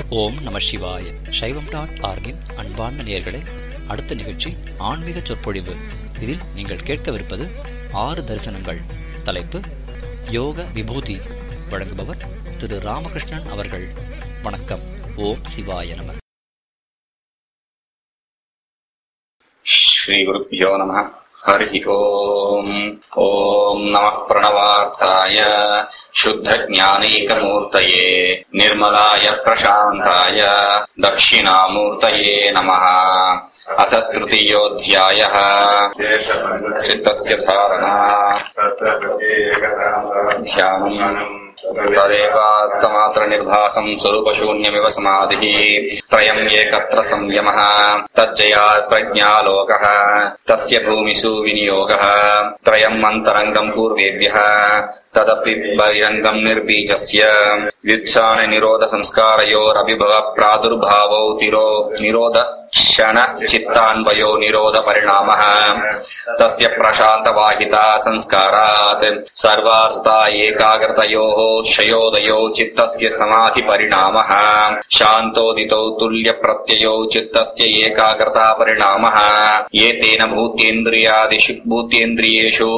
ஓம் நம சிவாய சைவம் டாட் ஆர்கின் அன்பார்ந்த நேயர்களே அடுத்த நிகழ்ச்சி ஆன்மீக சொற்பொழிவு இதில் நீங்கள் கேட்கவிருப்பது ஆறு தரிசனங்கள் தலைப்பு யோக விபூதி வழங்குபவர் திரு ராமகிருஷ்ணன் அவர்கள் வணக்கம் ஓம் சிவாய நம श्रीगुरुभ्यो नमः हरिः ओम् ॐ नमः प्रणवार्थाय शुद्धज्ञानैकमूर्तये निर्मलाय प्रशान्ताय दक्षिणामूर्तये नमः अथ तृतीयोऽध्यायः चित्तस्य धारणा ध्यानम् तदेवात्तमात्र निर्भासम् स्वरूपशून्यमिव समाधिः त्रयम् एकत्र संयमः तज्जयात् प्रज्ञालोकः तस्य भूमिषु विनियोगः त्रयम् अन्तरङ्गम् पूर्वेभ्यः तदपि बहिरङ्गम् निर्बीजस्य व्युत्थान निरोध संस्कारयोरभिभव प्रादुर्भावौ तिरो निरोध क्षण चित्तान्वयो निरोध परिणामः तस्य प्रशान्तवाहिता संस्कारात् सर्वार्था एकाग्रतयोः क्षयोदयो चित्तस्य समाधिपरिणामः शान्तोदितौ तुल्यप्रत्ययौ चित्तस्य एकाग्रता परिणामः एतेन भूतेन्द्रियादिषु भूतेन्द्रियेषु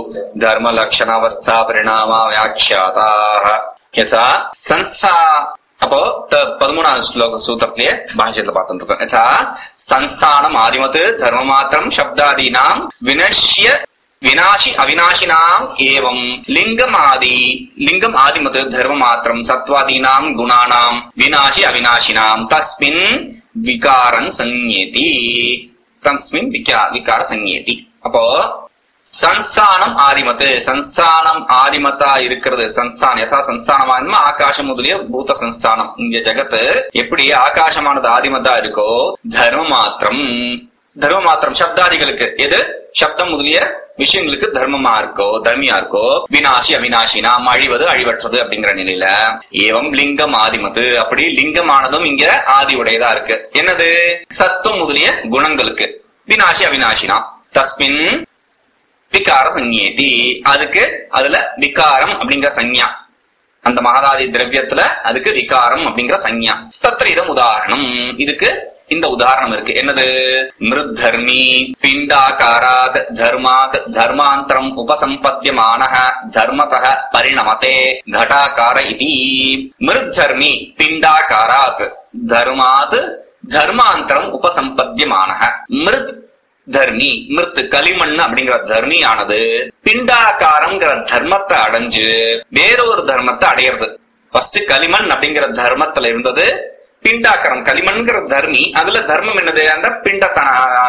धर्मलक्षणावस्थापरिणामा व्याख्याताः यथा संस्था அப்போ பதிமூணாவது ஸ்லோக சூத்திரத்திலேயே பாஷ்யத்துல பார்த்துட்டு இருக்கோம் யதா சன்ஸ்தானம் ஆதிமத்து தர்மமாத்திரம் சப்தாதீனாம் வினஷ்ய வினாஷி அவினாஷினாம் ஏவம் லிங்கம் ஆதி லிங்கம் ஆதிமத்து தர்மமாத்திரம் சத்வாதீனாம் குணானாம் வினாஷி அவினாஷினாம் தஸ்மின் விகாரன் சந்யேதி தஸ்மின் விகா விகார சந்யேதி அப்போ சன்ஸ்தானம் ஆதிமத்து சன்ஸ்தானம் ஆதிமத்தா இருக்கிறது சன்ஸ்தானம் யதா சன்ஸ்தானமா ஆகாசம் முதலிய பூத சன்ஸ்தானம் இங்க ஜெகத்து எப்படி ஆகாசமானது ஆதிமத்தா இருக்கோ தர்ம மாத்திரம் தர்ம மாத்திரம் சப்தாதிகளுக்கு எது சப்தம் முதலிய விஷயங்களுக்கு தர்மமா இருக்கோ தர்மியா இருக்கோ வினாசி அவினாசி நாம் அழிவது அழிவற்றது அப்படிங்கிற நிலையில ஏவம் லிங்கம் ஆதிமத்து அப்படி லிங்கமானதும் இங்க ஆதி உடையதா இருக்கு என்னது சத்துவம் முதலிய குணங்களுக்கு வினாசி அவினாசினா தஸ்மின் விகார சஞ்ஞேதி அதுக்கு அதுல விகாரம் அப்படிங்கிற சஞ்ஞா அந்த மகதாதி திரவியத்துல அதுக்கு விகாரம் அப்படிங்கிற சஞ்ஞா தத்ரீதம் உதாரணம் இதுக்கு இந்த உதாரணம் இருக்கு என்னது மிருத்தர்மி பிண்டாகாராத் தர்மாத் தர்மாந்தரம் உபசம்பத்தியமான தர்மத பரிணமதே घटाकार इति மிருத்தர்மி பிண்டாகாராத் தர்மாத் தர்மாந்தரம் உபசம்பத்தியமான மிருத் தர்மி மிருத்து களிமண் அப்படிங்கிற தர்மியானது பிண்டாகாரம்ங்கிற தர்மத்தை அடைஞ்சு வேறொரு தர்மத்தை அடையிறது ஃபர்ஸ்ட் களிமண் அப்படிங்கிற தர்மத்துல இருந்தது பிண்டாக்காரம் களிமண்ங்கிற தர்மி அதுல தர்மம் என்னது அந்த பிண்டத்தன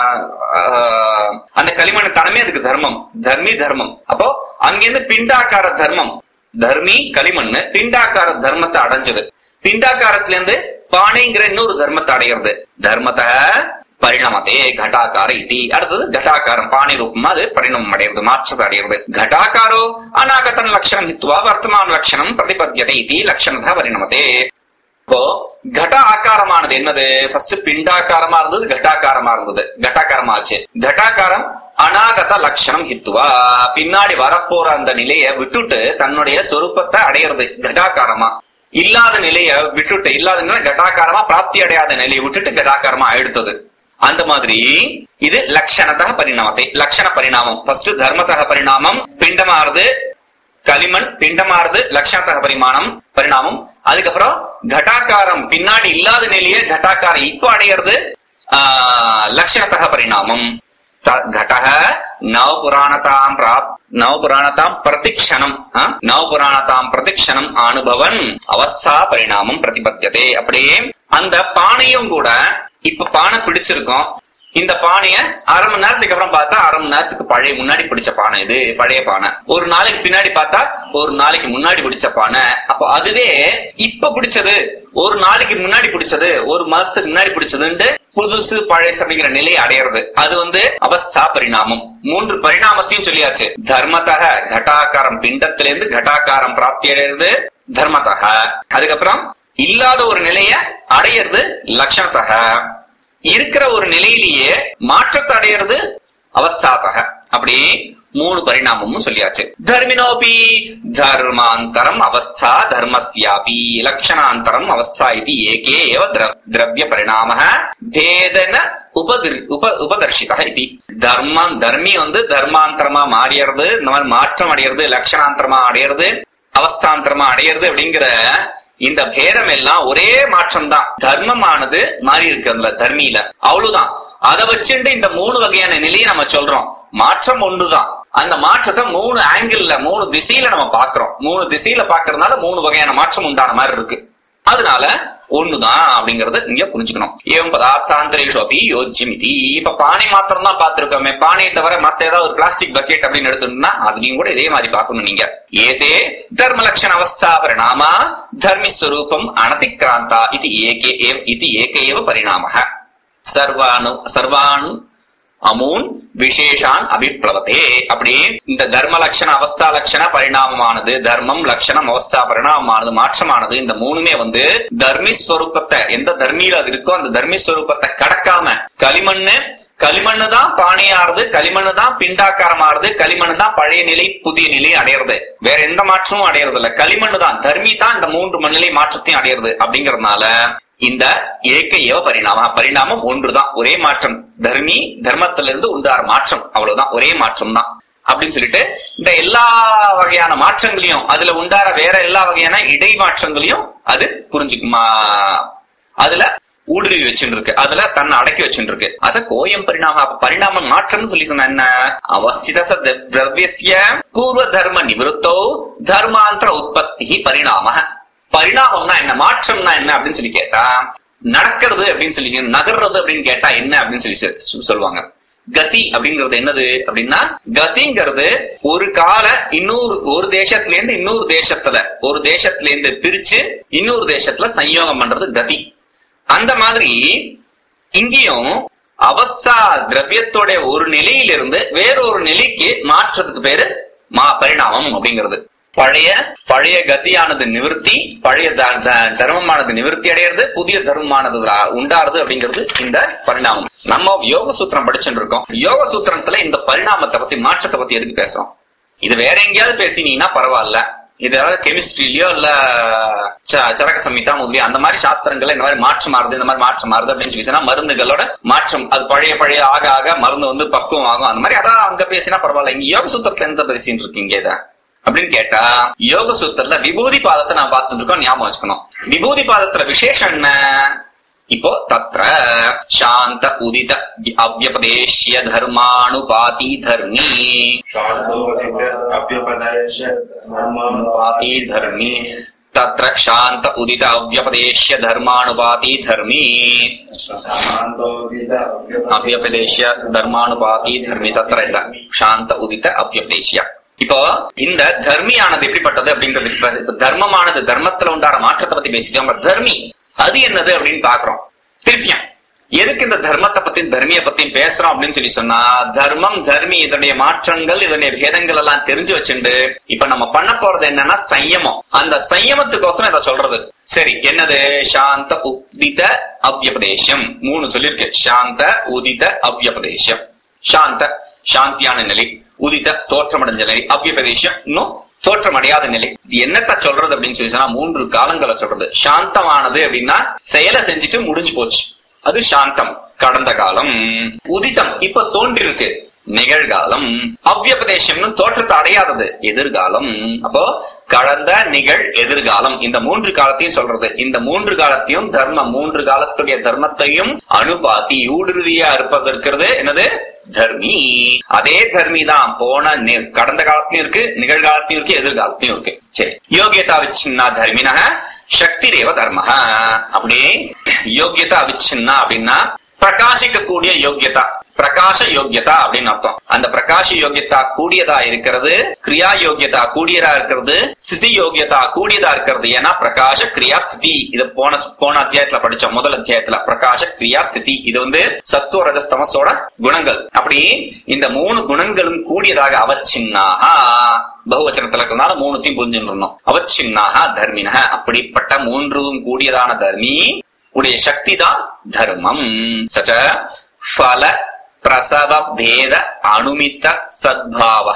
அந்த களிமண் தனமே அதுக்கு தர்மம் தர்மி தர்மம் அப்போ அங்கிருந்து பிண்டாக்கார தர்மம் தர்மி களிமண் பிண்டாக்கார தர்மத்தை அடைஞ்சது பிண்டாக்காரத்துல இருந்து பானைங்கிற இன்னொரு தர்மத்தை அடைகிறது தர்மத்தை பரிணமத்தே கட்டாக்கார இதி அடுத்தது கட்டாக்காரம் பாணி ரூபமா அது பரிணமம் அடைகிறது மாற்றத்தை அடைகிறது கட்டாக்காரோ அநாகதன் லட்சணம் ஹித்வா வர்த்தமான லட்சணம் பிரதிபத்தியதை இதி லட்சணத பரிணமத்தே இப்போ கட ஆக்காரமானது என்னது ஃபர்ஸ்ட் பிண்டாக்காரமா இருந்தது கட்டாக்காரமா இருந்தது கட்டாக்காரமாச்சு கட்டாக்காரம் அநாகத லட்சணம் ஹித்துவா பின்னாடி வரப்போற அந்த நிலைய விட்டுட்டு தன்னுடைய சொரூபத்தை அடையிறது கட்டாக்காரமா இல்லாத நிலைய விட்டுட்டு இல்லாத கட்டாக்காரமா பிராப்தி அடையாத நிலையை விட்டுட்டு கட்டாக்காரமா எடுத்தது அந்த மாதிரி இது லட்சணத்தக பரிணாமத்தை லட்சண பரிணாமம் ஃபர்ஸ்ட் தர்மத்தக பரிணாமம் பிண்டமாறுது களிமண் பிண்டமாறுது லட்சணத்தக பரிமாணம் பரிணாமம் அதுக்கப்புறம் கட்டாக்காரம் பின்னாடி இல்லாத நிலைய கட்டாக்காரம் இப்ப அடையிறது லட்சணத்தக பரிணாமம் घटः नवपुराणताम् प्राप् नवपुराणताम् प्रतिक्षणम् நவபுராணதாம் பிரதிக்ஷணம் அனுபவன் அவஸ்தா பரிணாமம் பிரதிபத்தியதே அப்படியே அந்த பானையும் கூட இப்ப பானை பிடிச்சிருக்கோம் இந்த பானைய அரை மணி நேரத்துக்கு அப்புறம் பார்த்தா அரை மணி நேரத்துக்கு பழைய முன்னாடி பிடிச்ச பானை இது பழைய பானை ஒரு நாளைக்கு பின்னாடி பார்த்தா ஒரு நாளைக்கு முன்னாடி பிடிச்ச பானை அப்போ அதுவே இப்ப பிடிச்சது ஒரு நாளைக்கு முன்னாடி பிடிச்சது ஒரு மாசத்துக்கு முன்னாடி பிடிச்சதுன்ட்டு புதுசு பழைய அப்படிங்கிற நிலையை அடையிறது அது வந்து அவஸ்தா பரிணாமம் மூன்று பரிணாமத்தையும் சொல்லியாச்சு தர்மத்தக கட்டாக்காரம் பிண்டத்திலிருந்து கட்டாக்காரம் பிராப்தி அடையிறது தர்மத்தக அதுக்கப்புறம் இல்லாத ஒரு நிலைய அடையிறது லட்சணத்தக இருக்கிற ஒரு நிலையிலேயே மாற்றத்தை அடையிறது அவஸ்தாத்தக அப்படி மூணு பரிணாமமும் சொல்லியாச்சு தர்மினோபி தர்மாந்தரம் அவஸ்தா தர்மஸ்யாபி லட்சணாந்தரம் அவஸ்தா இது ஏகே ஏவ திர- திரவிய பரிணாம பேதன உபதிர் உப உபதர்ஷிதா இது தர்மம் தர்மி வந்து தர்மாந்தரமா மாறியறது இந்த மாதிரி மாற்றம் அடையிறது லட்சணாந்தரமா அடையிறது அவஸ்தாந்தரமா அடையிறது அப்படிங்கிற இந்த பேதம் எல்லாம் ஒரே மாற்றம் தான் தர்மமானது மாறி இருக்கு அதுல தர்மியில அவ்வளவுதான் அதை வச்சுட்டு இந்த மூணு வகையான நிலையை நம்ம சொல்றோம் மாற்றம் ஒண்ணுதான் அந்த மாற்றத்தை மூணு ஆங்கிள் மூணு திசையில நம்ம பாக்குறோம் மூணு திசையில பாக்குறதுனால மூணு வகையான மாற்றம் உண்டான மாதிரி இருக்கு அதனால ஒண்ணுதான் அப்படிங்கறது இங்க புரிஞ்சுக்கணும் ஏவம் பதார்த்தாந்தரேஷு அப்படி யோஜ்யமிதி இப்ப பானை மாத்திரம் தான் பாத்துருக்கோமே பானையை தவிர மத்த ஏதாவது ஒரு பிளாஸ்டிக் பக்கெட் அப்படின்னு எடுத்துட்டோம்னா அதுலயும் கூட இதே மாதிரி பார்க்கணும் நீங்க ஏதே தர்ம லட்சண அவஸ்தா பரிணாமா தர்மி ஸ்வரூபம் அனதிக்ராந்தா இது ஏகே ஏவ- இது ஏக ஏவ பரிணாம சர்வானு சர்வானு அமூன் விசேஷான் அபிப்ளவத்தே அப்படி இந்த தர்ம லட்சண அவஸ்தா லட்சண பரிணாமமானது தர்மம் லட்சணம் அவஸ்தா பரிணாமமானது மாற்றமானது இந்த மூணுமே வந்து தர்மி ஸ்வரூபத்தை எந்த தர்மியில அது இருக்கோ அந்த தர்மி ஸ்வரூபத்தை கடக்காம களிமண்ணு களிமண்ணு தான் பானையாறுது களிமண்ணு தான் பிண்டாக்காரமாறுது களிமண்ணு தான் பழைய நிலை புதிய நிலை அடையிறது வேற எந்த மாற்றமும் அடையிறது இல்ல களிமண்ணு தான் தர்மி தான் இந்த மூன்று மண்ணிலை மாற்றத்தையும் அடையிறது அப்படிங்கறதுனால இந்த ஏக ஏவ பரிணாம பரிணாமம் ஒன்றுதான் ஒரே மாற்றம் தர்மி தர்மத்திலிருந்து உண்டார மாற்றம் அவ்வளவுதான் ஒரே மாற்றம் தான் அப்படின்னு சொல்லிட்டு இந்த எல்லா வகையான மாற்றங்களையும் அதுல உண்டார வேற எல்லா வகையான இடை மாற்றங்களையும் அது புரிஞ்சுக்குமா அதுல ஊடுருவி வச்சுட்டு இருக்கு அதுல தன்னை அடக்கி வச்சுட்டு இருக்கு அத கோயம் பரிணாம அப்ப பரிணாம மாற்றம்னு சொல்லி சொன்ன என்ன அவஸ்தித ச திர- திரவியஸ்ய பூர்வ தர்ம நிவிருத்தோ தர்மாந்தர உற்பத்தி பரிணாம பரிணாமம்னா என்ன மாற்றம்னா என்ன அப்படின்னு சொல்லி கேட்டா நடக்கிறது அப்படின்னு சொல்லி நகர்றது அப்படின்னு கேட்டா என்ன அப்படின்னு சொல்லி சொ- சொல்லுவாங்க கதி அப்படிங்கிறது என்னது அப்படின்னா கதிங்கிறது ஒரு கால இன்னொரு ஒரு தேசத்துல இருந்து இன்னொரு தேசத்துல ஒரு தேசத்துல இருந்து பிரிச்சு இன்னொரு தேசத்துல சம்யோகம் பண்றது கதி அந்த மாதிரி இங்கேயும் அவஸ்தா திரவியத்தோட ஒரு நிலையிலிருந்து வேறொரு நிலைக்கு மாற்றத்துக்கு பேரு மா பரிணாமம் அப்படிங்கிறது பழைய பழைய கதியானது நிவர்த்தி பழைய த- த- தர்மமானது நிவர்த்தி அடையிறது புதிய தர்மமானது உ- உண்டாருது அப்படிங்கிறது இந்த பரிணாமம் நம்ம யோக சூத்திரம் படிச்சுட்டு இருக்கோம் யோக சூத்திரத்துல இந்த பரிணாமத்தை பத்தி மாற்றத்தை பத்தி எதுக்கு பேசுறோம் இது வேற எங்கேயாவது பேசினீங்கன்னா பரவாயில்ல இது ஏதாவது கெமிஸ்ட்ரிலயோ இல்ல ச- சரக சம்ஹிதா முதலிய அந்த மாதிரி சாஸ்திரங்கள்ல இந்த மாதிரி மாற்றம் மாறுது இந்த மாதிரி மாற்றம் மாறுது அப்படின்னு சொல்லி சொன்னா மருந்துகளோட மாற்றம் அது பழைய பழைய ஆக ஆக மருந்து வந்து பக்குவம் ஆகும் அந்த மாதிரி அதான் அங்க பேசினா பரவாயில்ல இங்க யோக சூத்திரத்துல எந்த பேசின்னு இருக்கீங்க இத அப்படின்னு கேட்டா யோக சூத்திரத்துல விபூதி பாதத்தை நான் பார்த்துட்டு இருக்கோம் ஞாபகம் வச்சுக்கணும் விபூதி பாதத்துல விசேஷம் என்ன இப்போ தத்ர சாந்த உதித அவ்யபதேஷ்ய தர்மானுபாதி தர்மி பாதி தர்மி தத்ர சாந்த உதித அவ்யபதேஷ்ய தர்மானுபாதி தர்மி அவ்யபதேஷ்ய தர்மானுபாதி தர்மி தத்ர இல்ல சாந்த உதித அவ்யபதேஷ்ய இப்போ இந்த தர்மியானது எப்படிப்பட்டது அப்படிங்கிறது இப்ப தர்மமானது தர்மத்துல உண்டான மாற்றத்தை பத்தி பேசிட்டோம் தர்மி அது என்னது அப்படின்னு பாக்குறோம் திருப்பியும் எதுக்கு இந்த தர்மத்தை பத்தி தர்மிய பத்தி பேசுறோம் அப்படின்னு சொல்லி சொன்னா தர்மம் தர்மி இதனுடைய மாற்றங்கள் இதனுடைய பேதங்கள் எல்லாம் தெரிஞ்சு வச்சுண்டு இப்ப நம்ம பண்ண போறது என்னன்னா சயமம் அந்த சயமத்துக்கோசரம் இதை சொல்றது சரி என்னது சாந்த உதித அவ்யபதேசம் மூணு சொல்லிருக்கு சாந்த உதித அவ்யபதேசம் சாந்த சாந்தியான நிலை உதித தோற்றமடைஞ்ச நிலை அவ்யபதேசம் இன்னும் தோற்றம் அடையாத நிலை இது என்னத்த சொல்றது அப்படின்னு சொல்லி சொன்னா மூன்று காலங்களை சொல்றது சாந்தமானது அப்படின்னா செயலை செஞ்சுட்டு முடிஞ்சு போச்சு அது சாந்தம் கடந்த காலம் உதிதம் இப்ப தோன்றிருக்கு நிகழ்காலம் அவ்யபதேசம்னு தோற்றத்தை அடையாதது எதிர்காலம் அப்போ கடந்த நிகழ் எதிர்காலம் இந்த மூன்று காலத்தையும் சொல்றது இந்த மூன்று காலத்தையும் தர்மம் மூன்று காலத்துடைய தர்மத்தையும் அனுபாத்தி ஊடுருவியா இருப்பது இருக்கிறது என்னது தர்மி அதே தர்மி தான் போன நி- கடந்த காலத்திலயும் இருக்கு நிகழ்காலத்திலும் இருக்கு எதிர்காலத்திலும் இருக்கு சரி யோகியதா விச்சின்னா தர்மின சக்தி தேவ தர்ம அப்படியே யோகியதா விச்சின்னா அப்படின்னா பிரகாசிக்கக்கூடிய யோகியதா பிரகாச யோகியதா அப்படின்னு அர்த்தம் அந்த பிரகாச யோகியதா கூடியதா இருக்கிறது கிரியா யோகியதா கூடியதா இருக்கிறது ஸ்திதி யோகியதா கூடியதா இருக்கிறது ஏன்னா பிரகாச கிரியா ஸ்திதி இது போன போன அத்தியாயத்துல படிச்சோம் முதல் அத்தியாயத்துல பிரகாச கிரியா ஸ்திதி இது வந்து சத்துவ ரஜஸ்தமஸோட குணங்கள் அப்படி இந்த மூணு குணங்களும் கூடியதாக அவச்சின்னாக பகுவச்சனத்துல இருக்கிறதுனால மூணுத்தையும் புரிஞ்சுருந்தோம் அவச்சின்னாக தர்மினக அப்படிப்பட்ட மூன்றும் கூடியதான தர்மி உடைய சக்தி தான் தர்மம் சச்ச ஃபல பிரசவ பேத அனுமித்த சத்பாவக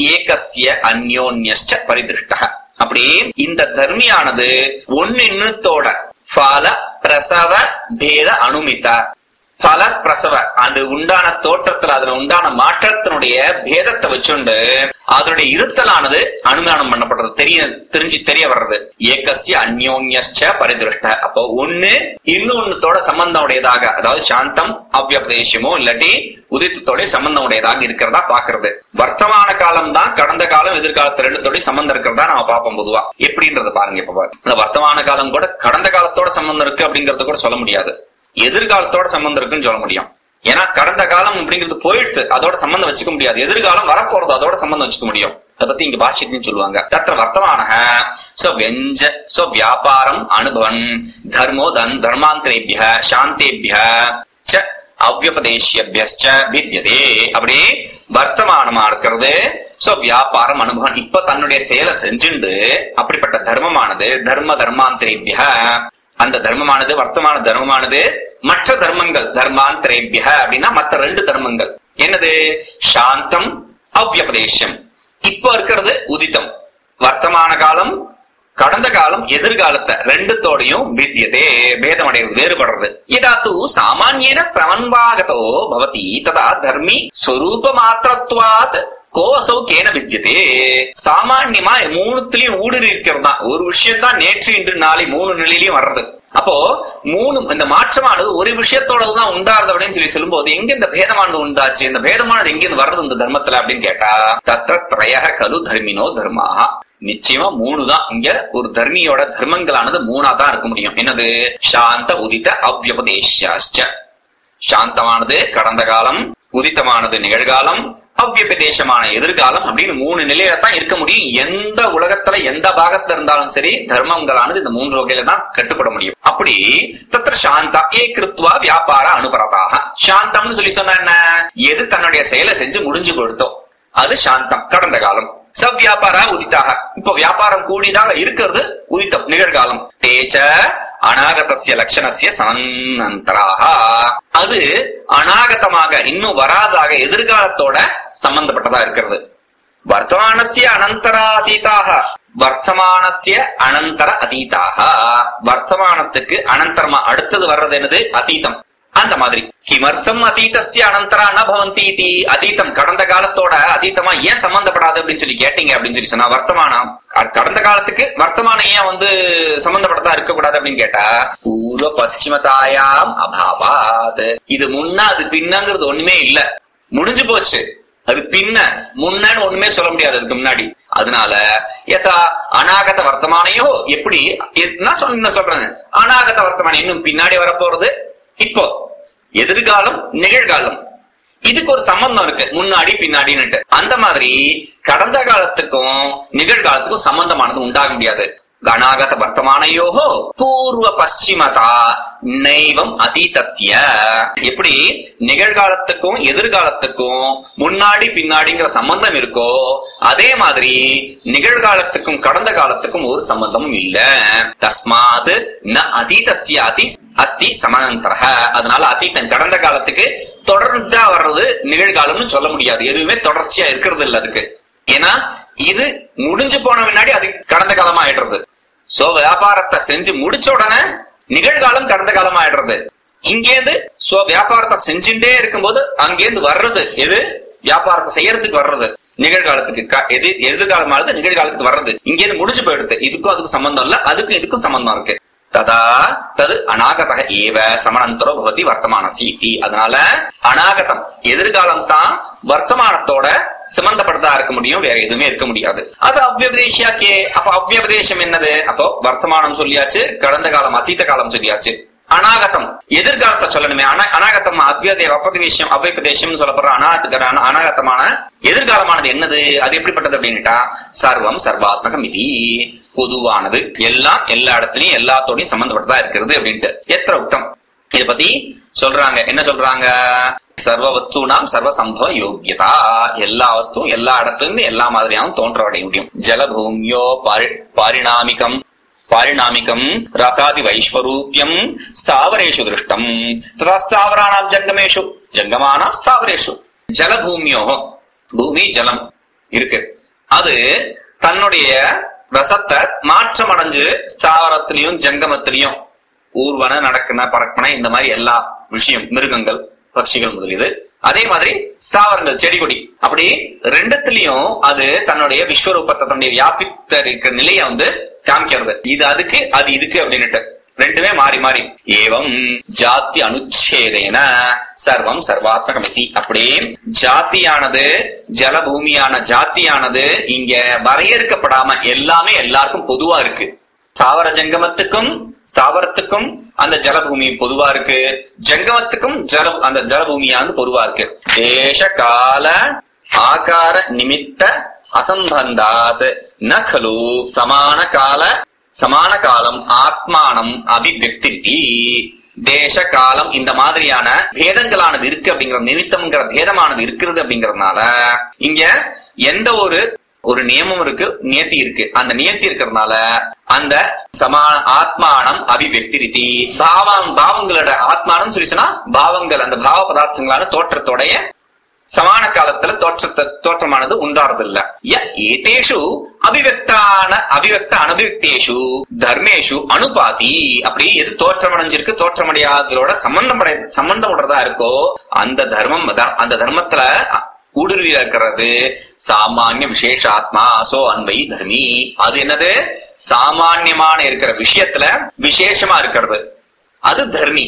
ஏகசிய அந்யோன்யஷ்ட பரிதிருஷ்ட அப்படி இந்த தர்மியானது ஒன்னு இன்னத்தோட பல பிரசவ பேத அனுமித்த பல பிரசவ அது உண்டான தோற்றத்துல அதுல உண்டான மாற்றத்தினுடைய பேதத்தை வச்சுண்டு அதனுடைய இருத்தலானது அனுமானம் பண்ணப்படுறது தெரிய தெரிஞ்சு தெரிய வர்றது ஏகசிய அந்யோன்யஷ்ட பரிதிருஷ்ட அப்போ ஒண்ணு இன்னொன்னுத்தோட சம்பந்தம் உடையதாக அதாவது சாந்தம் அவ்யபதேசமோ இல்லாட்டி உதித்தத்தோட சம்பந்தம் உடையதாக இருக்கிறதா பாக்குறது வர்த்தமான காலம் தான் கடந்த காலம் எதிர்காலத்து ரெண்டுத்தோட சம்பந்தம் இருக்கிறதா நம்ம பார்ப்போம் பொதுவா எப்படின்றது பாருங்க இப்ப பாருங்க. இந்த வர்த்தமான காலம் கூட கடந்த காலத்தோட சம்பந்தம் இருக்கு அப்படிங்கறத கூட சொல்ல முடியாது எதிர்காலத்தோட சம்பந்தம் இருக்குன்னு சொல்ல முடியும் ஏன்னா கடந்த காலம் அப்படிங்கிறது போயிடுத்து அதோட சம்பந்தம் வச்சுக்க முடியாது எதிர்காலம் வரப்போறது அதோட சம்பந்தம் வச்சுக்க முடியும் அதை பத்தி இங்க பாஷ்யத்தையும் சொல்லுவாங்க தத்திர வர்த்தமான சோ வெஞ்ச சோ வியாபாரம் அனுபவன் தர்மோ தன் தர்மாந்தரேபிய சாந்தேபிய ச அவ்யபதேசியபியச்ச பித்யதே அப்படி வர்த்தமானமா இருக்கிறது சோ வியாபாரம் அனுபவம் இப்ப தன்னுடைய செயலை செஞ்சுண்டு அப்படிப்பட்ட தர்மமானது தர்ம தர்மாந்தரேபிய அந்த தர்மமானது வர்த்தமான தர்மமானது மற்ற தர்மங்கள் தர்மாந்தரேபிய அப்படின்னா மற்ற ரெண்டு தர்மங்கள் என்னது சாந்தம் அவ்யபதேசம் இப்போ இருக்கிறது உதித்தம் வர்த்தமான காலம் கடந்த காலம் எதிர்காலத்தை ரெண்டுத்தோடையும் வித்தியதே பேதமடைகிறது வேறுபடுறது இதா தூ சாமானியன சமன்வாகதோ பவதி ததா தர்மி ஸ்வரூப மாத்திரத்வாத் கோசௌ கேன வித்தியதே சாமான்யமா மூணுத்திலயும் ஊடுருவி இருக்கிறது தான் ஒரு விஷயம் தான் நேற்று இன்று நாளை மூணு நிலையிலயும் வர்றது அப்போ மூணு இந்த மாற்றமானது ஒரு விஷயத்தோட தான் உண்டாருது அப்படின்னு சொல்லி சொல்லும்போது எங்க இந்த பேதமானது உண்டாச்சு இந்த பேதமானது எங்க இருந்து வர்றது இந்த தர்மத்துல அப்படின்னு கேட்டா தத்த திரய கலு தர்மினோ தர்மாக நிச்சயமா மூணு தான் இங்க ஒரு தர்மியோட தர்மங்களானது மூணா தான் இருக்க முடியும் என்னது சாந்த உதித்த அவ்யபதேசாச்ச சாந்தமானது கடந்த காலம் உதித்தமானது நிகழ்காலம் அவ்யபதேசமான எதிர்காலம் அப்படின்னு மூணு நிலையில தான் இருக்க முடியும் எந்த உலகத்துல எந்த பாகத்துல இருந்தாலும் சரி தர்மங்களானது இந்த மூன்று வகையில தான் கட்டுப்பட முடியும் அப்படி தத்திர சாந்தா ஏ கிருத்வா வியாபார அனுபரதாக சாந்தம்னு சொல்லி சொன்னா என்ன எது தன்னுடைய செயலை செஞ்சு முடிஞ்சு கொடுத்தோம் அது சாந்தம் கடந்த காலம் சப் வியாபார உதித்தாக இப்போ வியாபாரம் கூடிதாக இருக்கிறது உதித்தம் நிகழ்காலம் தேச்ச அநாகதசிய லட்சணசிய சமந்தராக அது அநாகதமாக இன்னும் வராதாக எதிர்காலத்தோட சம்பந்தப்பட்டதா இருக்கிறது வர்த்தமானசிய அனந்தராதீதாக வர்த்தமானசிய அனந்தர அதீதாக வர்த்தமானத்துக்கு அனந்தரமா அடுத்தது வர்றது என்னது அதீதம் அந்த மாதிரி கிமர்த்தம் அதீதஸ்ய அனந்தரா ந பவந்தி இதி அதீதம் கடந்த காலத்தோட அதீதமா ஏன் சம்பந்தப்படாது அப்படின்னு சொல்லி கேட்டீங்க அப்படின்னு சொல்லி சொன்னா வர்த்தமானம் க- கடந்த காலத்துக்கு வர்த்தமானம் ஏன் வந்து சம்பந்தப்பட்டதா இருக்கக்கூடாது அப்படின்னு கேட்டா பூர்வ பশ্চিமதாயாம் அபாவாத் இது முன்ன அது பின்னங்கிறது ஒண்ணுமே இல்ல முடிஞ்சு போச்சு அது பின்ன முன்னன்னு ஒண்ணுமே சொல்ல முடியாது அதுக்கு முன்னாடி அதனால யதா அநாகத வர்த்தமானையோ எப்படி எ- நான் சொன்ன என்ன சொல்றேன் அநாகத வர்த்தமானம் இன்னும் பின்னாடி வரப்போறது இப்போ எதிர்காலம் நிகழ்காலம் இதுக்கு ஒரு சம்பந்தம் இருக்கு முன்னாடி பின்னாடின்னுட்டு அந்த மாதிரி கடந்த காலத்துக்கும் நிகழ்காலத்துக்கும் சம்பந்தமானது உண்டாக முடியாது கணாகத வர்த்தமானையோகோ பூர்வ பশ্চিமதா நைவம் அதீதத்திய எப்படி நிகழ்காலத்துக்கும் எதிர்காலத்துக்கும் முன்னாடி பின்னாடிங்கிற சம்பந்தம் இருக்கோ அதே மாதிரி நிகழ்காலத்துக்கும் கடந்த காலத்துக்கும் ஒரு சம்பந்தமும் இல்ல தஸ்மாத் ந அதீதஸ்ய அதி அத்தி சமானந்தரக அதனால அதீதம் கடந்த காலத்துக்கு தொடர்ந்தா வர்றது நிகழ்காலம்னு சொல்ல முடியாது எதுவுமே தொடர்ச்சியா இருக்கிறது இல்ல அதுக்கு ஏன்னா இது முடிஞ்சு போன முன்னாடி அது கடந்த காலமா ஆயிடுறது சோ வியாபாரத்தை செஞ்சு முடிச்ச உடனே நிகழ்காலம் கடந்த காலம் ஆயிடுறது இங்கேருந்து சோ வியாபாரத்தை செஞ்சுட்டே இருக்கும்போது அங்கேருந்து வர்றது எது வியாபாரத்தை செய்யறதுக்கு வர்றது நிகழ்காலத்துக்கு க- எது எதிர்காலமானது நிகழ்காலத்துக்கு வர்றது இங்கேருந்து முடிஞ்சு போயிடுது இதுக்கும் அதுக்கும் சம்பந்தம் இல்ல அதுக்கும் இதுக்கும் சம்பந்தம் இருக்கு ததா தது அநாகதக ஏவ சமனந்தரோ பவதி வர்த்தமானசி இதி அதனால அநாகதம் எதிர்காலம் தான் வர்த்தமானத்தோட சம்பந்தப்பட்டதா இருக்க முடியும் வேற எதுவுமே இருக்க முடியாது அது அவ்யபதேசியா கே அப்ப அவ்யபதேசம் என்னது அப்போ வர்த்தமானம் சொல்லியாச்சு கடந்த காலம் அதீத காலம் சொல்லியாச்சு அநாகதம் எதிர்காலத்தை சொல்லணுமே அனா- அநாகதம் அவ்யதே அபதேசம் அவ்யபதேசம் சொல்லப்படுற அநாகத்துக்கு அனா- அநாகதமான எதிர்காலமானது என்னது அது எப்படிப்பட்டது அப்படின்னுட்டா சர்வம் சர்வாத்மகம் இது பொதுவானது எல்லாம் எல்லா இடத்துலயும் எல்லாத்தோடையும் சம்பந்தப்பட்டதா இருக்கிறது அப்படின்ட்டு எத்திர உத்தம் இத பத்தி சொல்றாங்க என்ன சொல்றாங்க சர்வ வஸ்துனாம் சர்வ சம்பவ யோக்கியதா எல்லா வஸ்துவும் எல்லா இடத்துல இருந்து எல்லா மாதிரியாவும் தோன்ற அடைய முடியும் ஜலபூமியோ பாரி- பாரிணாமிகம் பாரிணாமிகம் ரசாதி வைஸ்வரூபியம் ஸ்தாவரேஷு திருஷ்டம் ததா ஸ்தாவராணாம் ஜங்கமேஷு ஜங்கமானாம் ஸ்தாவரேஷு ஜலபூமியோ பூமி ஜலம் இருக்கு அது தன்னுடைய ரசத்தை மாற்றம் அடைஞ்சு ஸ்தாவரத்திலையும் ஜங்கமத்திலையும் ஊர்வன நடக்கன பறக்கன இந்த மாதிரி எல்லா விஷயம் மிருகங்கள் பட்சிகள் முதலியது அதே மாதிரி ஸ்தாவரங்கள் செடி கொடி அப்படி ரெண்டுத்திலையும் அது தன்னுடைய விஸ்வரூபத்தை தன்னுடைய வியாபித்த இருக்கிற நிலையை வந்து காமிக்கிறது இது அதுக்கு அது இதுக்கு அப்படின்னுட்டு ரெண்டுமே மாறி மாறி ஏவம் ஜாதி அனுச்சேதேன சர்வம் சர்வாத்மகமிதி அப்படியே ஜாத்தியானது ஜலபூமியான ஜாத்தியானது இங்க வரையறுக்கப்படாம எல்லாமே எல்லாருக்கும் பொதுவா இருக்கு ஸ்தாவர ஜங்கமத்துக்கும் ஸ்தாவரத்துக்கும் அந்த ஜலபூமி பொதுவா இருக்கு ஜங்கமத்துக்கும் ஜல அந்த ஜலபூமியானது பொதுவா இருக்கு தேச கால ஆகார நிமித்த அசம்பந்தாத் ந கலு சமான கால சமான காலம் ஆத்மானம் அபிவியக்தி தேச காலம் இந்த மாதிரியான பேதங்களானது இருக்கு அப்படிங்கிற நிமித்தம்ங்கிற பேதமானது இருக்கிறது அப்படிங்கறதுனால இங்க எந்த ஒரு ஒரு நியமம் இருக்கு நியத்தி இருக்கு அந்த நியத்தி இருக்கிறதுனால அந்த சமான ஆத்மானம் அபிவியக்தி பாவம் பாவங்களோட ஆத்மானம் சொல்லி சொன்னா பாவங்கள் அந்த பாவ பதார்த்தங்களான தோற்றத்தோடைய சமான காலத்துல தோற்றத்தை தோற்றமானது உண்டாறதில்ல ஏதேஷு அபிவக்தான அபிவக்த அனபிவக்தேஷு தர்மேஷு அனுபாதி அப்படி எது தோற்றமடைஞ்சிருக்கு தோற்றமடையாததோட சம்பந்தப்பட சம்பந்தம் உடறதா இருக்கோ அந்த தர்மம் அந்த தர்மத்துல ஊடுருவி இருக்கிறது சாமானிய விசேஷ ஆத்மா சோ அன்பை தர்மி அது என்னது சாமான்யமான இருக்கிற விஷயத்துல விசேஷமா இருக்கிறது அது தர்மி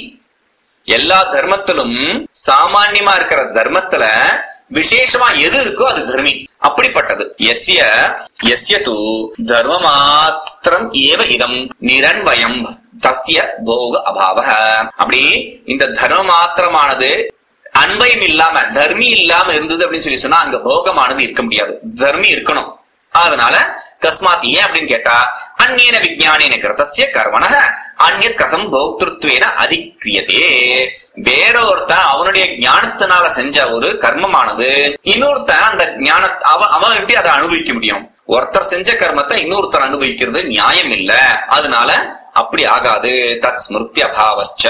எல்லா தர்மத்திலும் சாமான்யமா இருக்கிற தர்மத்துல விசேஷமா எது இருக்கோ அது தர்மி அப்படிப்பட்டது எஸ்ய எஸ்ய து தர்ம மாத்திரம் ஏவ இதம் நிரன்வயம் தஸ்ய போக அபாவ அப்படி இந்த தர்ம மாத்திரமானது அன்பயம் இல்லாம தர்மி இல்லாம இருந்தது அப்படின்னு சொல்லி சொன்னா அங்க போகமானது இருக்க முடியாது தர்மி இருக்கணும் அதனால கஸ்மாத் ஏன் அப்படின்னு கேட்டா அந்நியன விஜயானேன கிருத்தசிய கர்மனக அந்நிய கசம் போக்திருத்வேன அதிக்கிரியதே வேற ஒருத்தன் அவனுடைய ஞானத்தினால செஞ்ச ஒரு கர்மமானது இன்னொருத்தன் அந்த ஞான அவன் அவன் எப்படி அதை அனுபவிக்க முடியும் ஒருத்தர் செஞ்ச கர்மத்தை இன்னொருத்தர் அனுபவிக்கிறது நியாயம் இல்ல அதனால அப்படி ஆகாது தத் ஸ்மிருத்தி அபாவச்ச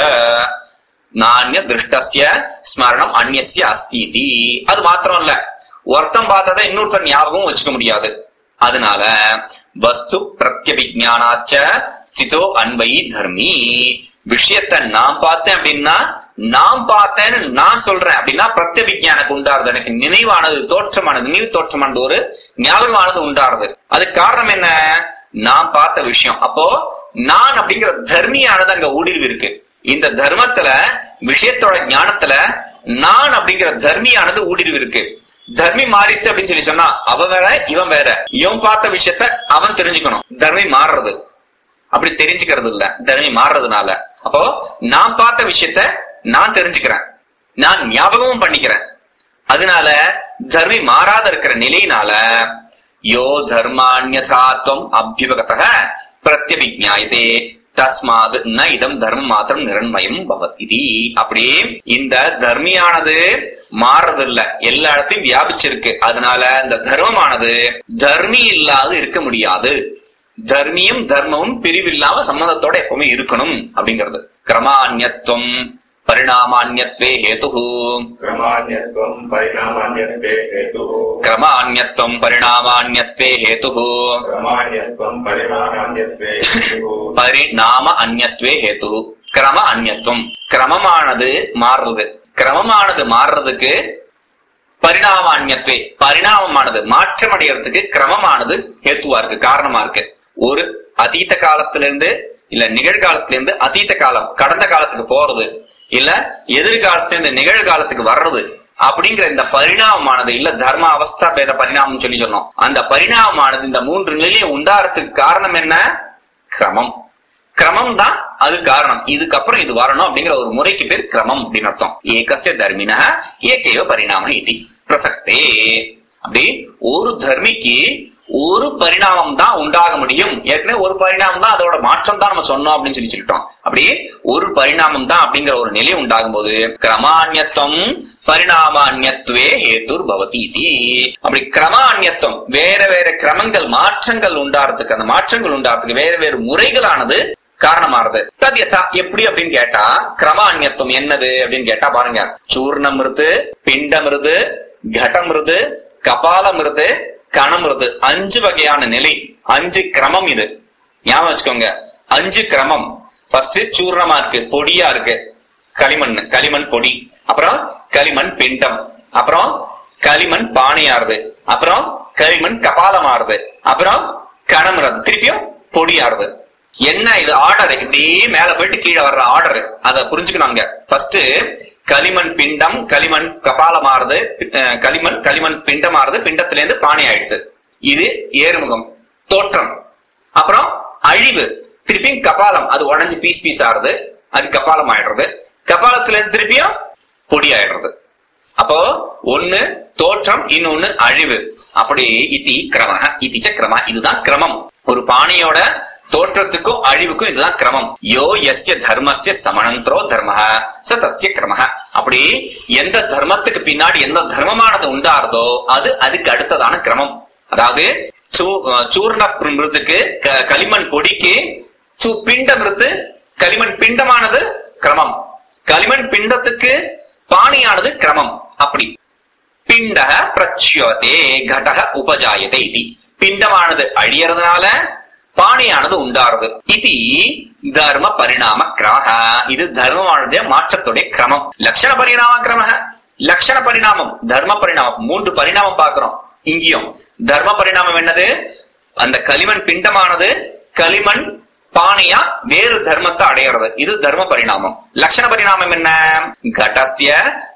நானிய திருஷ்டசிய ஸ்மரணம் அந்நிய அஸ்தி அது மாத்திரம் இல்ல ஒருத்தன் பார்த்ததை இன்னொருத்தர் ஞாபகம் வச்சுக்க முடியாது அதனால வஸ்து பிரத்யபிஜானாச்ச ஸ்திதோ அன்பை தர்மி விஷயத்த நான் பார்த்தேன் அப்படின்னா நான் பார்த்தேன்னு நான் சொல்றேன் அப்படின்னா பிரத்யபிஜானக்கு உண்டாருது எனக்கு நினைவானது தோற்றமானது நினைவு தோற்றமானது ஒரு ஞாபகமானது உண்டாருது அதுக்கு காரணம் என்ன நான் பார்த்த விஷயம் அப்போ நான் அப்படிங்கிற தர்மியானது அங்க ஊடுருவி இருக்கு இந்த தர்மத்துல விஷயத்தோட ஞானத்துல நான் அப்படிங்கிற தர்மியானது ஊடுருவி இருக்கு தர்மி மாறித்து அப்படின்னு சொல்லி சொன்னா அவ வேற இவன் வேற இவன் பார்த்த விஷயத்த அவன் தெரிஞ்சுக்கணும் தர்மி மாறுறது அப்படி தெரிஞ்சுக்கிறது இல்ல தர்மி மாறுறதுனால அப்போ நான் பார்த்த விஷயத்த நான் தெரிஞ்சுக்கிறேன் நான் ஞாபகமும் பண்ணிக்கிறேன் அதனால தர்மி மாறாத இருக்கிற நிலையினால யோ தர்மான்யதாத்வம் அபியுபகத பிரத்யபிஜாயதே தஸ்மாது ந இதம் தர்மம் மாத்திரம் நிரண்மயம் பவதி அப்படியே இந்த தர்மியானது மாறுறதில்ல எல்லா இடத்தையும் வியாபிச்சிருக்கு அதனால இந்த தர்மமானது தர்மி இல்லாது இருக்க முடியாது தர்மியும் தர்மமும் பிரிவில்லாம சம்மந்தத்தோட எப்பவுமே இருக்கணும் அப்படிங்கிறது கிரமான்யத்துவம் பரிணாமான்யத்வே ஹேது क्रमान्यत्वम् परिणामान्यत्वे हेतुः கிரமான்யத்துவம் பரிணாமான்யத்வே ஹேது क्रमान्यत्वम् परिणामान्यत्वे हेतुः பரிணாம அந்யத்வே ஹேது கிரம அந்யத்துவம் கிரமமானது மாறுறது கிரமமானது மாறுறதுக்கு பரிணாம அந்யத்வே பரிணாமமானது மாற்றம் அடைகிறதுக்கு கிரமமானது ஹேத்துவா இருக்கு காரணமா இருக்கு ஒரு அதீத காலத்திலிருந்து இல்ல நிகழ்காலத்திலிருந்து அதீத காலம் கடந்த காலத்துக்கு போறது இல்ல எதிர்காலத்திலிருந்து நிகழ்காலத்துக்கு வர்றது அப்படிங்கிற இந்த பரிணாமமானது இல்ல தர்ம அவஸ்தா பேத பரிணாமம் சொல்லி சொன்னோம் அந்த பரிணாமமானது இந்த மூன்று நிலையும் உண்டாறதுக்கு காரணம் என்ன கிரமம் கிரமம் தான் அது காரணம் இதுக்கப்புறம் இது வரணும் அப்படிங்கிற ஒரு முறைக்கு பேர் கிரமம் அப்படின்னு அர்த்தம் ஏகசிய தர்மின ஏகையோ பரிணாம இது பிரசக்தே அப்படி ஒரு தர்மிக்கு ஒரு பரிணாமம் தான் உண்டாக முடியும் ஏற்கனவே ஒரு பரிணாமம் தான் அதோட மாற்றம் தான் நம்ம சொன்னோம் அப்படின்னு சொல்லி சொல்லிட்டோம் அப்படி ஒரு பரிணாமம் தான் அப்படிங்கிற ஒரு நிலை உண்டாகும் போது கிரமான்யத்துவம் பரிணாமான்யத்துவே ஹேத்துர் பவதி இதி. அப்படி கிரமான்யத்துவம் வேற வேற கிரமங்கள் மாற்றங்கள் உண்டாறதுக்கு அந்த மாற்றங்கள் உண்டாறதுக்கு வேற வேறு முறைகளானது காரணமாறுது தத் யசா எப்படி அப்படின்னு கேட்டா கிரமான்யத்துவம் என்னது அப்படின்னு கேட்டா பாருங்க சூர்ணமிருது பிண்டமிருது கடமிருது கபாலமிருது கணமிருது அஞ்சு வகையான நிலை அஞ்சு கிரமம் இது ஞாபகம் வச்சுக்கோங்க அஞ்சு கிரமம் ஃபர்ஸ்ட் சூர்ணமா இருக்கு பொடியா இருக்கு களிமண் களிமண் பொடி அப்புறம் களிமண் பிண்டம் அப்புறம் களிமண் பானையாறுது அப்புறம் களிமண் கபாலமாறுது அப்புறம் கணமுறது திருப்பியும் பொடியாறுது என்ன இது ஆர்டர் இப்படியே மேல போயிட்டு கீழே வர்ற ஆர்டர் அத புரிஞ்சுக்கணுங்க ஃபர்ஸ்ட் களிமண் பிண்டம் களிமண் கபாலமாறுது அஹ், களிமண் களிமண் பிண்டமாறுது பிண்டத்துல இருந்து பானை ஆயிடுது இது ஏறுமுகம் தோற்றம் அப்புறம் அழிவு திருப்பியும் கபாலம் அது உடைஞ்சு பீஸ் பீஸ் ஆறுது அது கபாலம் ஆயிடுறது கபாலத்துல இருந்து திருப்பியும் பொடி ஆயிடுறது அப்போ ஒண்ணு தோற்றம் இன்னொன்னு அழிவு அப்படி இத்தி கிரம இத்திச்ச கிரம இதுதான் கிரமம் ஒரு பானையோட தோற்றத்துக்கும் அழிவுக்கும் இதுதான் கிரமம் யோ எஸ்ய தர்மஸ்ய சமணந்திரோ தர்ம ச தஸ்ய கிரம அப்படி எந்த தர்மத்துக்கு பின்னாடி எந்த தர்மமானது உண்டாருதோ அது அதுக்கு அடுத்ததான கிரமம் அதாவது சூ- சூர்ண மிருதுக்கு க- களிமண் பொடிக்கு சு- பிண்ட மிருது களிமண் பிண்டமானது கிரமம் களிமண் பிண்டத்துக்கு பாணியானது கிரமம் அப்படி பிண்டக பிரச்யோதே கடக உபஜாயதே இது பிண்டமானது அழியறதுனால பாணியானது உண்டாருது இது தர்ம பரிணாம கிரம இது தர்மமானது மாற்றத்துடைய கிரமம் லட்சண பரிணாம கிரம லட்சண பரிணாமம் தர்ம பரிணாமம் மூன்று பரிணாமம் பார்க்கிறோம் இங்கேயும் தர்ம பரிணாமம் என்னது அந்த களிமண் பிண்டமானது களிமண் பானையா வேறு தர்மத்தை அடையிறது இது தர்ம பரிணாமம் லட்சண பரிணாமம் என்ன கடசிய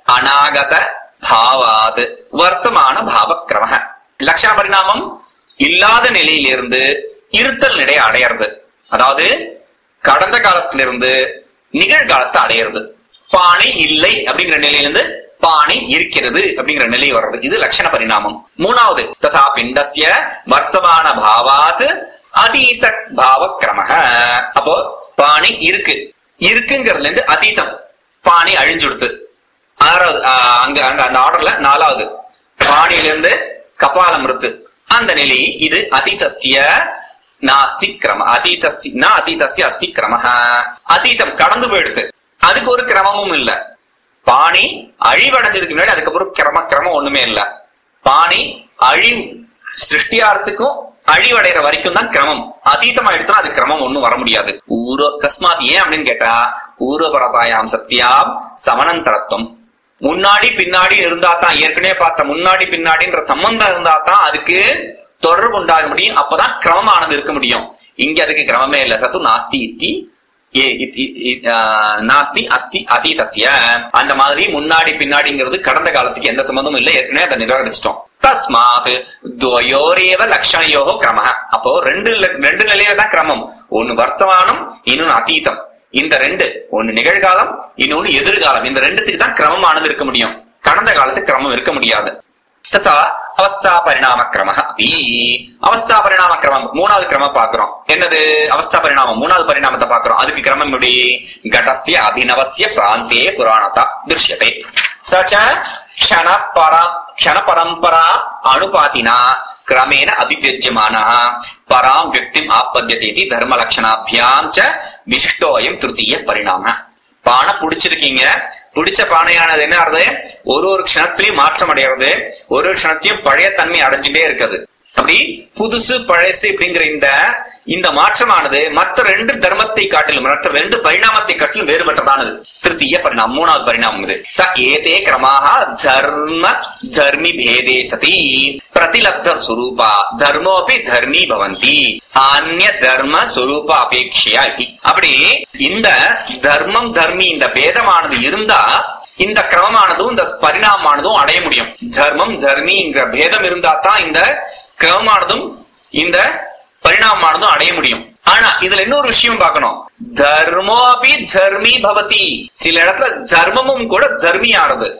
அநாகத பாவாத் வர்த்தமான பாவ கிரம லட்சண பரிணாமம் இல்லாத நிலையிலிருந்து இருத்தல் நிலை அடையிறது அதாவது கடந்த காலத்திலிருந்து நிகழ்காலத்தை அடையிறது பானை இல்லை அப்படிங்கிற நிலையிலிருந்து பானை இருக்கிறது அப்படிங்கிற நிலை வர்றது இது லட்சண பரிணாமம் மூணாவது ததா பிண்டஸ்ய வர்த்தமான பாவாத் அதீத பாவ கிரம அப்போ பானை இருக்கு இருக்குங்கிறதுல இருந்து அதீதம் பானை அழிஞ்சுடுத்து ஆறாவது ஆஹ், அங்க அங்க அந்த ஆர்டர்ல நாலாவது பாணியிலிருந்து கபாலம் இருக்கு அந்த நிலை இது அதீதஸ்ய நாஸ்தி கிரம அதீதஸ்ய ந அதீதஸ்ய அஸ்தி கிரம அதீதம் கடந்து போயிடுது அதுக்கு ஒரு கிரமமும் இல்ல பாணி அழிவடைஞ்சதுக்கு முன்னாடி அதுக்கப்புறம் கிரம கிரமம் ஒண்ணுமே இல்ல பாணி அழிவு சிருஷ்டியாரத்துக்கும் அழிவடைகிற வரைக்கும் தான் கிரமம் அதீதமா எடுத்தா அது கிரமம் ஒண்ணும் வர முடியாது ஊரோ கஸ்மாத் ஏன் அப்படின்னு கேட்டா ஊரபரதாயாம் சத்தியாம் சமனந்தரத்துவம் முன்னாடி பின்னாடி இருந்தா தான் ஏற்கனவே பார்த்த முன்னாடி பின்னாடின்ற சம்பந்தம் இருந்தா தான் அதுக்கு தொடர்பு உண்டாக முடியும் அப்பதான் கிரமமானது இருக்க முடியும் இங்க அதுக்கு கிரமமே இல்ல சத்து நாஸ்தி இத்தி ஏ இத்- இத்- இத்- ஆ, நாஸ்தி அஸ்தி அதீதஸ்ய அந்த மாதிரி முன்னாடி பின்னாடிங்கிறது கடந்த காலத்துக்கு எந்த சம்பந்தமும் இல்ல ஏற்கனவே அதை நிராகரிச்சிட்டோம் தஸ்மாத் துவயோரேவ லட்சணயோகோ கிரம அப்போ ரெண்டு ல- ரெண்டு நிலையில தான் கிரமம் ஒன்னு வர்த்தமானம் இன்னொன்னு அதீதம் இந்த ரெண்டு ஒன்னு நிகழ்காலம் இன்னொன்னு எதிர்காலம் இந்த ரெண்டுத்துக்கு தான் கிரமமானது இருக்க முடியும் கடந்த காலத்துக்கு கிரமம் இருக்க முடியாது ததா அவஸ்தா பரிணாம கிரம அபி அவஸ்தா பரிணாம கிரமம் மூணாவது கிரமம் பாக்குறோம் என்னது அவஸ்தா பரிணாமம் மூணாவது பரிணாமத்தை பாக்குறோம் அதுக்கு கிரமம் எப்படி கடசிய அபிநவசிய பிராந்தே புராணதா திருஷ்யதே சச்ச க்ஷண பர க்ஷண பரம்பரா அனுபாதினா கிரமேண அதித்யஜ்யமான பராம் வியக்திம் ஆப்பத்தியதே இதி தர்ம லட்சணாபியாம் ச விசிஷ்டோயம் திருத்தீய பரிணாம பானை பிடிச்சிருக்கீங்க பிடிச்ச பானையானது என்ன ஆறுது ஒரு ஒரு க்ஷணத்திலையும் மாற்றம் அடைகிறது ஒரு ஒரு க்ஷணத்தையும் பழைய தன்மை அடைஞ்சுட்டே இருக்குது அப்படி புதுசு பழசு அப்படிங்கிற இந்த இந்த மாற்றமானது மற்ற ரெண்டு தர்மத்தை காட்டிலும் மற்ற ரெண்டு பரிணாமத்தை காட்டிலும் வேறுபட்டதானது திருத்தீய பரிணாமம் மூணாவது பரிணாமம் இது ச ஏதே கிரமாக தர்ம தர்மி பேதே சதி பிரதிலப்த சுரூபா தர்மோபி தர்மி பவந்தி அந்நிய தர்ம சுரூப அபேட்சையா இதி. அப்படி இந்த தர்மம் தர்மி இந்த பேதமானது இருந்தா இந்த கிரமமானதும் இந்த பரிணாமமானதும் அடைய முடியும் தர்மம் தர்மிங்கிற பேதம் இருந்தா தான் இந்த கிரமமானதும் இந்த பரிணாமமானதும் அடைய முடியும் ஆனா இதுல இன்னொரு விஷயம் பார்க்கணும் தர்மோபி தர்மி பவதி சில இடத்துல தர்மமும் கூட தர்மி ஆறுது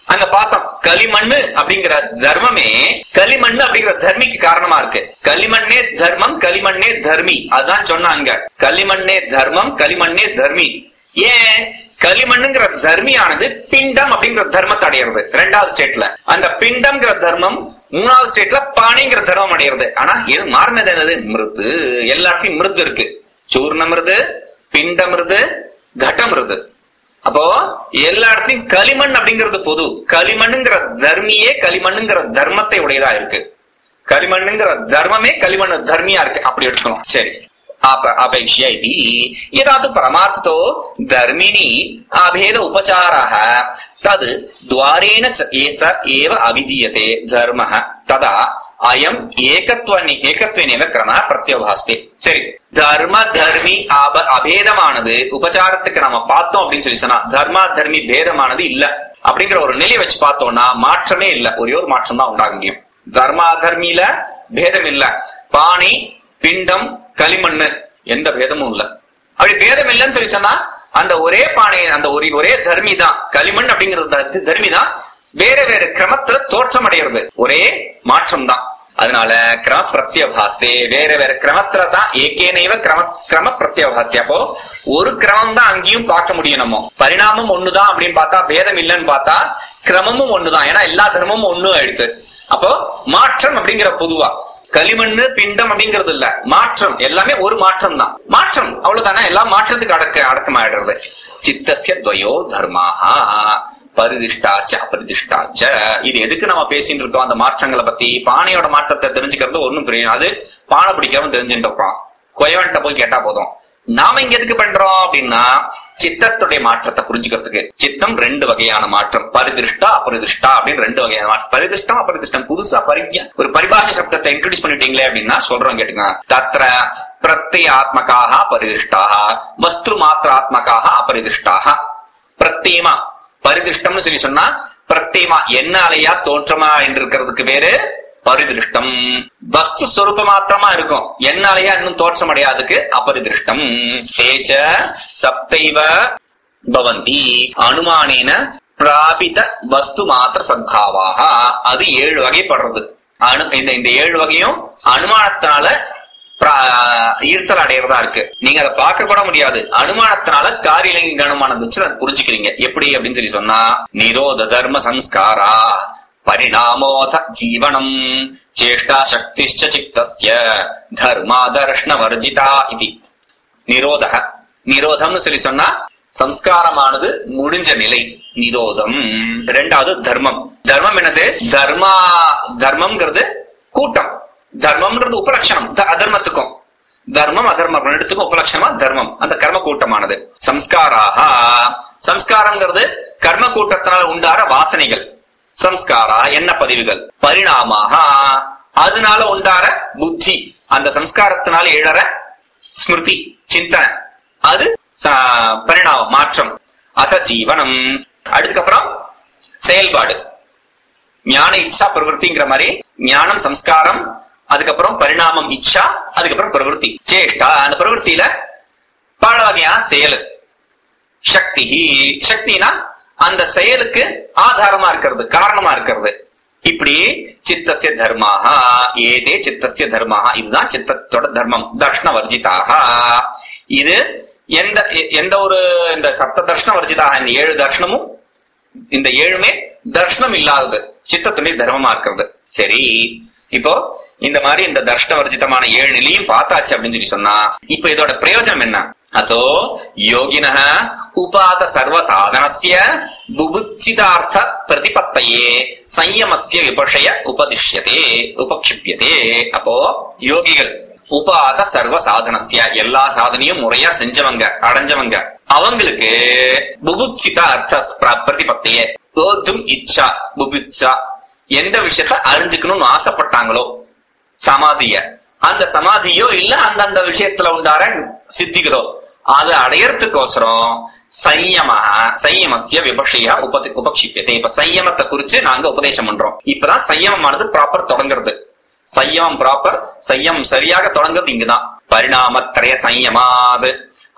அங்க பார்த்தோம் களிமண்ணு அப்படிங்கிற தர்மமே களிமண்ணு அப்படிங்கிற தர்மிக்கு காரணமா இருக்கு களிமண்ணே தர்மம் களிமண்ணே தர்மி அதான் சொன்னாங்க களிமண்ணே தர்மம் களிமண்ணே தர்மி ஏன் களிமண்ணுங்கிற தர்மியானது பிண்டம் அப்படிங்கிற தர்மத்தை அடையிறது ரெண்டாவது ஸ்டேட்ல அந்த பிண்டம்ங்கிற தர்மம் மூணாவது ஸ்டேட்ல பானைங்கிற தர்மம் அடையிறது ஆனா இது மாறினது என்னது மிருது எல்லாத்தையும் மிருது இருக்கு சூர்ண மிருது பிண்ட மிருது கட்ட மிருது அப்போ எல்லா இடத்துலயும் களிமண் அப்படிங்கிறது பொது களிமண்ணுங்கிற தர்மியே களிமண்ணுங்கிற தர்மத்தை உடையதா இருக்கு களிமண்ணுங்கிற தர்மமே களிமண் தர்மியா இருக்கு அப்படி எடுத்துக்கணும் சரி அப அபேக்ஷிய இதி यदा तु परमार्थतो धर्मिणि अभेद उपचारः तद् द्वारेण च एष एव अभिधीयते धर्मः तदा அயம் ஏகத்வனி ஏகத்வனேவ கிரம பிரத்யபாஸ்தி சரி தர்ம தர்மி அப அபேதமானது உபச்சாரத்துக்கு நம்ம பார்த்தோம் அப்படின்னு சொல்லி சொன்னா தர்மா தர்மி பேதமானது இல்ல அப்படிங்கிற ஒரு நிலை வச்சு பார்த்தோம்னா மாற்றமே இல்ல ஒரே ஒரு மாற்றம் தான் உண்டாக முடியும் தர்மா தர்மியில பேதம் இல்ல பாணி பிண்டம் களிமண்ணு எந்த பேதமும் இல்ல அப்படி பேதம் இல்லைன்னு சொல்லி சொன்னா அந்த ஒரே பானை அந்த ஒரு ஒரே தர்மி தான் களிமண் அப்படிங்கிறது தர்மி தான் வேற வேற கிரமத்துல தோற்றம் அடைகிறது ஒரே மாற்றம் தான் அதனால கிரம பிரத்யபாஸ்தே வேற வேற கிரமத்துல தான் ஏகேனைவ கிரம கிரம பிரத்யபாஸ்தி அப்போ ஒரு கிரமம் தான் அங்கேயும் பார்க்க முடியும் நம்ம பரிணாமம் ஒண்ணுதான் அப்படின்னு பார்த்தா பேதம் இல்லைன்னு பார்த்தா கிரமமும் ஒண்ணுதான் ஏன்னா எல்லா தர்மமும் ஒண்ணும் ஆயிடுது அப்போ மாற்றம் அப்படிங்கிற பொதுவா களிமண்ணு பிண்டம் அப்படிங்கிறது இல்ல மாற்றம் எல்லாமே ஒரு மாற்றம் தான் மாற்றம் அவ்வளவுதானே எல்லாம் மாற்றத்துக்கு அடக்க அடக்கமாயிடுறது சித்தசிய துவயோ தர்மாஹா பரிதிஷ்டாச்ச அபரிதிஷ்டாச்ச இது எதுக்கு நம்ம பேசிட்டு இருக்கோம் அந்த மாற்றங்களை பத்தி பானையோட மாற்றத்தை தெரிஞ்சுக்கிறது ஒண்ணும் புரியும் அது பானை பிடிக்கிறவன் தெரிஞ்சுட்டு இருப்பான் கொயவன்ட்ட போய் கேட்டா போதும் நாம இங்க எதுக்கு பண்றோம் அப்படின்னா சித்தத்துடைய மாற்றத்தை புரிஞ்சுக்கிறதுக்கு சித்தம் ரெண்டு வகையான மாற்றம் பரிதிருஷ்டா அபரிதிருஷ்டா அப்படின்னு ரெண்டு வகையான மாற்றம் பரிதிருஷ்டம் அபரிதிருஷ்டம் புதுசா பரிஜ ஒரு பரிபாஷ சப்தத்தை இன்ட்ரோடியூஸ் பண்ணிட்டீங்களே அப்படின்னா சொல்றோம் கேட்டுங்க தத்ர பிரத்யாத்மகாக பரிதிருஷ்டாக வஸ்து மாத்திராத்மகாக அபரிதிருஷ்டாக பிரத்தியமா பரிதிருஷ்டம்னு சொல்லி சொன்னா பிரத்தியமா என்ன அலையா தோற்றமா என்று இருக்கிறதுக்கு பேரு பரிதிருஷ்டம் வஸ்து சொரூப மாத்திரமா இருக்கும் என்னாலயா இன்னும் தோற்றம் அடையாதுக்கு அபரிதிருஷ்டம் ஏச்ச சப்தைவ பவந்தி அனுமானேன பிராபித வஸ்து மாத்திர சத்பாவாக அது ஏழு வகைப்படுறது அனு இந்த இந்த ஏழு வகையும் அனுமானத்தினால பிரா- ஈர்த்தல் அடையறதா இருக்கு நீங்க அதை பார்க்க கூட முடியாது அனுமானத்தினால காரியலிங்க அனுமானம் வச்சு அதை புரிஞ்சுக்கிறீங்க எப்படி அப்படின்னு சொல்லி சொன்னா நிரோத தர்ம சம்ஸ்காரா பரிணாமோத ஜீவனம் சேஷ்டா சக்திஷ்ட சித்தஸ்ய தர்மாதர்ஷ்ண வர்ஜிதா இது நிரோதக நிரோதம்னு சொல்லி சொன்னா சம்ஸ்காரமானது முடிஞ்ச நிலை நிரோதம் ரெண்டாவது தர்மம் தர்மம் என்னது தர்மா தர்மம்ங்கிறது கூட்டம் தர்மம்ன்றது உபலட்சணம் த- அதர்மத்துக்கும் தர்மம் அதர்மம் ரெண்டுத்துக்கும் உபலட்சணமா தர்மம் அந்த கர்ம கூட்டமானது சம்ஸ்காராக சம்ஸ்காரம்ங்கிறது கர்ம கூட்டத்தினால் உண்டார வாசனைகள் சம்ஸ்காரா என்ன பதிவுகள் பரிணாமாக அதனால உண்டார புத்தி அந்த சம்ஸ்காரத்தினால எழற ஸ்மிருதி சிந்தனை அது ச- பரிணாமம் மாற்றம் அத ஜீவனம் அதுக்கப்புறம் செயல்பாடு ஞான இச்சா பிரவருத்திங்கிற மாதிரி ஞானம் சம்ஸ்காரம் அதுக்கப்புறம் பரிணாமம் இச்சா அதுக்கப்புறம் பிரவருத்தி சேஷ்டா அந்த பிரவருத்தியில பல வகையான செயல் சக்தி சக்தினா அந்த செயலுக்கு ஆதாரமா இருக்கிறது காரணமா இருக்கிறது இப்படி சித்தசிய தர்மாக ஏதே சித்தசிய தர்மாக இதுதான் சித்தத்தோட தர்மம் தர்ஷன வர்ஜிதாக இது எந்த எ- எந்த ஒரு இந்த சப்த தர்ஷன வர்ஜிதாக இந்த ஏழு தர்ஷனமும் இந்த ஏழுமே தர்ஷனம் இல்லாதது சித்தத்துடைய தர்மமா இருக்கிறது சரி இப்போ இந்த மாதிரி இந்த தர்ஷன வர்ஜிதமான ஏழு நிலையும் பார்த்தாச்சு அப்படின்னு சொல்லி சொன்னா இப்ப இதோட பிரயோஜனம் என்ன அதோ யோகின உபாத சர்வ சாதனசிய புபுச்சிதார்த்த பிரதிபத்தையே சம்யமஸ்ய விபஷய உபதிஷ்யதே உபக்ஷிப்பியதே அப்போ யோகிகள் உபாத சர்வ சாதனசிய எல்லா சாதனையும் முறையா செஞ்சவங்க அடைஞ்சவங்க அவங்களுக்கு புபுச்சித அர்த்த பிர- பிரதிபத்தையே போதும் இச்சா புபுச்சா எந்த விஷயத்த அறிஞ்சுக்கணும்னு ஆசைப்பட்டாங்களோ சமாதிய அந்த சமாதியோ இல்ல அந்தந்த விஷயத்துல உண்டார சித்திகளோ அதை அடையறதுக்கோசரம் சையம சையமத்திய விபஷையா உபதி உபக்ஷிப்பியதே இப்ப சையமத்தை குறிச்சு நாங்க உபதேசம் பண்றோம் இப்பதான் சையமமானது ப்ராப்பர் தொடங்குறது சையமம் ப்ராப்பர் சையம் சரியாக தொடங்குறது இங்குதான் பரிணாமத்திரய சையமாது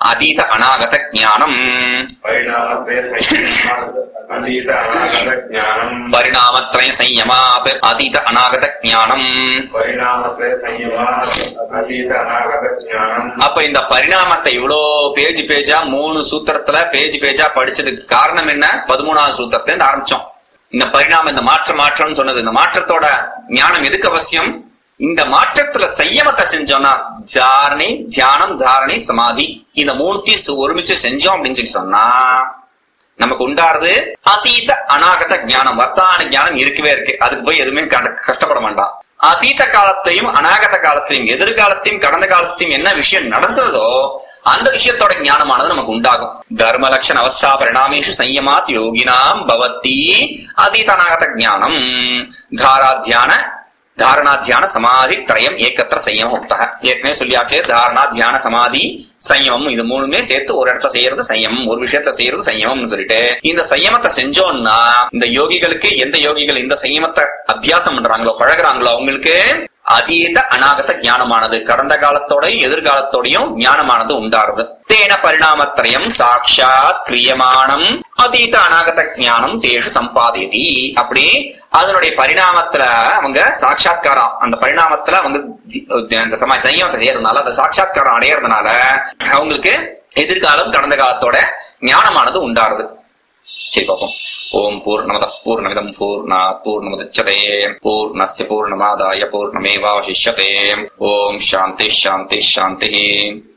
அதீத அநாகத ஞானம் परिणामत्वे संयमात् अतीत अनागतज्ञानम् பரிணாமத்ரய சையமாத் அதீத அநாகத ஞானம் परिणामत्वे संयमात् अतीत अनागतज्ञानम् அப்ப இந்த பரிணாமத்தை இவ்வளோ பேஜ் பேஜா மூணு சூத்திரத்துல பேஜ் பேஜா படிச்சதுக்கு காரணம் என்ன பதிமூணாவது சூத்திரத்துல இருந்து ஆரம்பிச்சோம் இந்த பரிணாமம் இந்த மாற்றம் மாற்றம்னு சொன்னது இந்த மாற்றத்தோட ஞானம் எதுக்கு அவசியம் இந்த மாற்றத்துல சையமத்தை செஞ்சோம்னா தாரணை தியானம் தாரணை சமாதி இந்த மூணுத்தையும் சு- ஒருமிச்சு செஞ்சோம் அப்படின்னு சொல்லி சொன்னா நமக்கு உண்டாறது அதீத அநாகத ஞானம் வர்த்தமான ஞானம் இருக்கவே இருக்கு அதுக்கு போய் எதுவுமே கட- கஷ்டப்பட வேண்டாம் அதீத காலத்தையும் அநாகத காலத்தையும் எதிர்காலத்தையும் கடந்த காலத்தையும் என்ன விஷயம் நடந்ததோ அந்த விஷயத்தோட ஞானமானது நமக்கு உண்டாகும் தர்ம லட்சண அவஸ்தா பரிணாமேஷு சையமாத் யோகினாம் பவத்தி அதீத அநாகத ஞானம் தாராத்தியான தாரணா தியான சமாதி திரயம் ஏக்கத்திர சையமம் உக்தக ஏற்கனவே சொல்லியாச்சே தாரணா தியான சமாதி சையமம் இது மூணுமே சேர்த்து ஒரு இடத்துல செய்யறது சையமம் ஒரு விஷயத்த செய்யறது சையமம்னு சொல்லிட்டு இந்த சையமத்தை செஞ்சோம்னா இந்த யோகிகளுக்கு எந்த யோகிகள் இந்த சையமத்தை அபியாசம் பண்றாங்களோ பழகுறாங்களோ அவங்களுக்கு அதீத அநாகத ஞானமானது கடந்த காலத்தோடையும் எதிர்காலத்தோடையும் ஞானமானது உண்டாருது தேன பரிணாமத்திரயம் சாட்சாத் கிரியமானம் அதீத அநாகத ஞானம் தேஷு சம்பாதிதி அப்படி அதனுடைய பரிணாமத்துல அவங்க சாட்சாத்காரம் அந்த பரிணாமத்துல அவங்க தி- அந்த சம சையமத்தை செய்யறதுனால அந்த சாட்சாத்காரம் அடையறதுனால அவங்களுக்கு எதிர்காலம் கடந்த காலத்தோட ஞானமானது உண்டாருது சரி பார்ப்போம் ஓம் பூர்ணமத பூர்ணமிதம் பூர்ணாத் பூர்ணமுதச்சதே பூர்ணஸ்ய பூர்ணமாதாய பூர்ணமேவாவசிஷ்யதே ஓம் சாந்தி சாந்தி சாந்தி